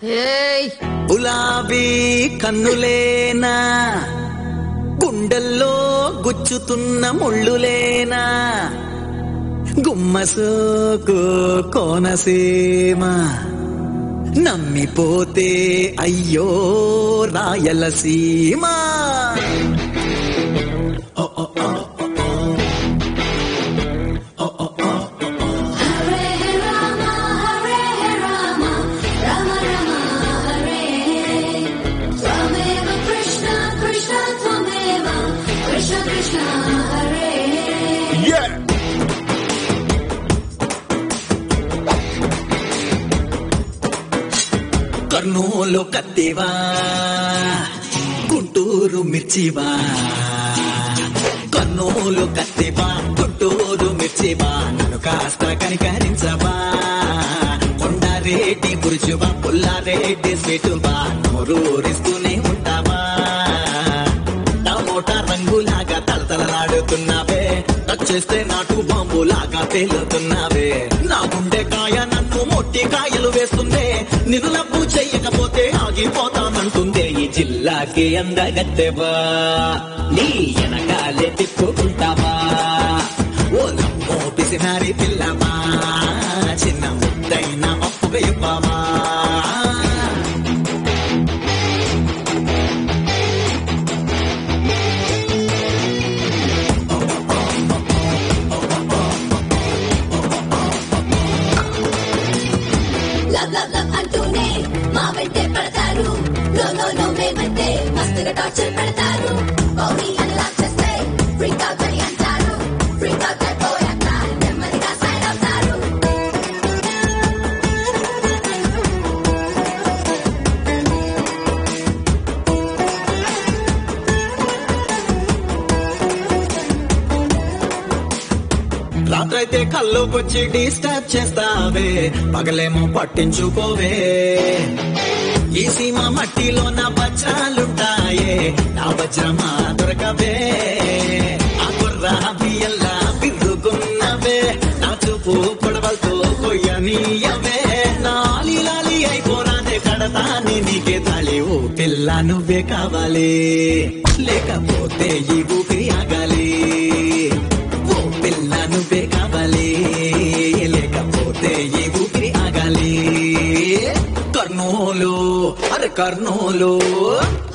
ఏయ్ గులాబీ కన్నులేనా గుండెల్లో గుచ్చుతున్న ముళ్ళులేనా గుమ్మసోకు కోనసీమ నమ్మిపోతే అయ్యో రాయలసీమ ఓ, ఓ, ఓ, ఓ, ఓ, ఓ, ఓ. హరే రామ హరే రామ రామ రామ హరే త్వమేవ కృష్ణ కృష్ణ త్వమేవ కృష్ణ కృష్ణ హరే కర్నూలు కత్తివా గుంటూరు మిర్చివా కర్నూలు కత్తివా గుంటూరు మిర్చివా నన్ను కాస్త కనికరించవా కొండారెడ్డి గురుజువా పుల్లారెడ్డి స్వీటువా నోరూరిస్తూనే ఉంటావా టమోటా రంగులాగా తలతలలాడుతున్నావే చేస్తే నాటు బాంబులాగా తేలుతున్నావే నా గుండె కాయ నన్ను మొట్టి కాయలు వేస్తుందే నిన్ను లబ్బు చెయ్యకపోతే ఆగిపోతానంటుందే ఈ జిల్లాకి అందగత్తెవా నీ వెనకాలే తిప్పుకుంటావా ఓ నమ్మో పిసినారి పిల్లవా చిన్న ముద్దైన అప్పుగా ఇవ్వవా లవ్ లవ్ లవ్ అంటూనే మా వెంటే పడతారు నో నో నో మేమంటే మస్తుగా టార్చర్ పెడతారు పౌడి అని లాక్ చేస్తే ఫ్రీక్ అవుట్ అని అంటారు ఫ్రీక్ అవుట్ అయిపోయాక నెమ్మదిగా సైడ్ అవుతారు రాత్రైతే కల్లోకొచ్చి డిస్టర్బ్ చేస్తావే పగలేమో పట్టించుకోవే ఈ సీమ మట్టిలో నా వజ్రాలుంటాయే నా వజ్రమా దొరకవే ఆ కుర్ర బియ్యల్లా బిర్రుగున్నవే నా చూపు పొడవలతో కొయ్యనీయవే నాలి లాలి అయిపోరాదే కడతాని నీకే తాళి ఓ పిల్ల నువ్వే కావాలి లేకపోతే ఈ ఊపిరి ఆగాలి ఓ పిల్ల నువ్వే కావాలి లేకపోతే ఈ ఊపిరి ఆగాలి కర్నూలు అరే కర్నూలు